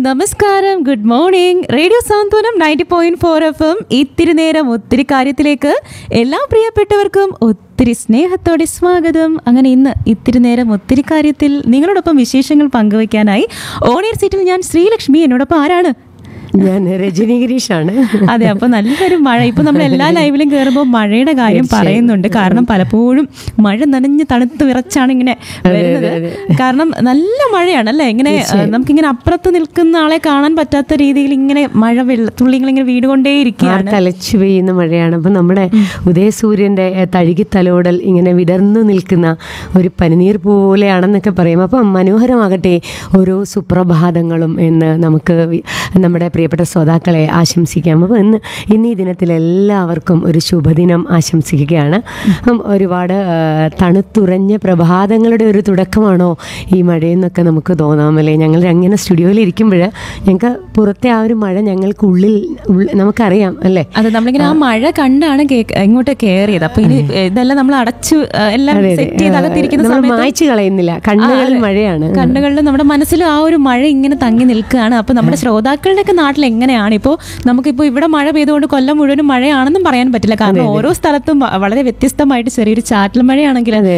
നമസ്കാരം good morning radio Santhwanam ninety point four F M ഇത്തിരി നേരം ഒത്തിരി കാര്യത്തിലേക്ക് എല്ലാ പ്രിയപ്പെട്ടവർക്കും ഒത്തിരി സ്നേഹത്തോടെ സ്വാഗതം അങ്ങനെ ഇന്ന് ഇത്തിരി നേരം ഒത്തിരി കാര്യത്തിൽ നിങ്ങളോടൊപ്പം വിശേഷങ്ങൾ പങ്കുവയ്ക്കാനായി ഓണിയർ സീറ്റിൽ ഞാൻ ശ്രീലക്ഷ്മി എന്നോടൊപ്പം ആരാണ് ഞാൻ രജനി ഗിരീഷാണ് അതെ അപ്പൊ നല്ലൊരു മഴ ഇപ്പൊ നമ്മൾ എല്ലാ ലൈവിലും കയറുമ്പോൾ മഴയുടെ കാര്യം പറയുന്നുണ്ട് കാരണം പലപ്പോഴും മഴ നനഞ്ഞ് തണുത്ത് വിറച്ചാണ് ഇങ്ങനെ വരുന്നത് കാരണം നല്ല മഴയാണ് അല്ലേ ഇങ്ങനെ ഏഹ്, നമുക്കിങ്ങനെ അപ്പുറത്ത് നിൽക്കുന്ന ആളെ കാണാൻ പറ്റാത്ത രീതിയിൽ ഇങ്ങനെ മഴ വെള്ള തുള്ളികൾ ഇങ്ങനെ വീടുകൊണ്ടേയിരിക്കുകയാണ് തലച്ചു പെയ്യുന്ന മഴയാണ് അപ്പം നമ്മുടെ ഉദയസൂര്യൻ്റെ തഴുകി തലോടൽ ഇങ്ങനെ വിടർന്നു നിൽക്കുന്ന ഒരു പനിനീർ പോലെയാണെന്നൊക്കെ പറയും അപ്പം മനോഹരമാകട്ടെ ഓരോ സുപ്രഭാതങ്ങളും എന്ന് നമുക്ക് വി- നമ്മുടെ പ്രിയപ്പെട്ട ശ്രോതാക്കളെ ആശംസിക്കാം അപ്പോൾ ഇന്ന് ഇന്ന് ഈ ദിനത്തിൽ എല്ലാവർക്കും ഒരു ശുഭദിനം ആശംസിക്കുകയാണ് അപ്പം ഒരുപാട് ആ, തണുത്തുറഞ്ഞ പ്രഭാതങ്ങളുടെ ഒരു തുടക്കമാണോ ഈ മഴയെന്നൊക്കെ നമുക്ക് തോന്നാമല്ലേ ഞങ്ങൾ അങ്ങനെ സ്റ്റുഡിയോയിൽ ഇരിക്കുമ്പോൾ ഞങ്ങൾക്ക് പുറത്തെ ആ ഒരു മഴ ഞങ്ങൾക്ക് ഉള്ളിൽ ഉള്ളിൽ- നമുക്കറിയാം അല്ലേ അതെ നമ്മളിങ്ങനെ ആ മഴ കണ്ടാണ് കേക്ക് ഇങ്ങോട്ട് കയറിയത് അപ്പൊ ഇനി ഇതെല്ലാം നമ്മൾ അടച്ചു ഏഹ്, എല്ലാം സെറ്റ് ചെയ്ത് അകത്തിരിക്കുന്ന നമ്മൾ സമയത്ത് മായ്ച്ചു കളയുന്നില്ല കണ്ണുകളിൽ മഴയാണ് കണ്ണുകളിൽ നമ്മുടെ മനസ്സിൽ ആ ഒരു മഴ ഇങ്ങനെ തങ്ങി നിൽക്കുകയാണ് അപ്പൊ നമ്മുടെ ശ്രോതാക്കളുടെയൊക്കെ നാട്ടിൽ എങ്ങനെയാണ് ഇപ്പോൾ നമുക്കിപ്പോൾ ഇവിടെ മഴ പെയ്തുകൊണ്ട് കൊല്ലം മുഴുവനും മഴയാണെന്നും പറയാൻ പറ്റില്ല കാരണം ഓരോ സ്ഥലത്തും വ- വളരെ വ്യത്യസ്തമായിട്ട് ചെറിയൊരു ചാറ്റൽ മഴയാണെങ്കിൽ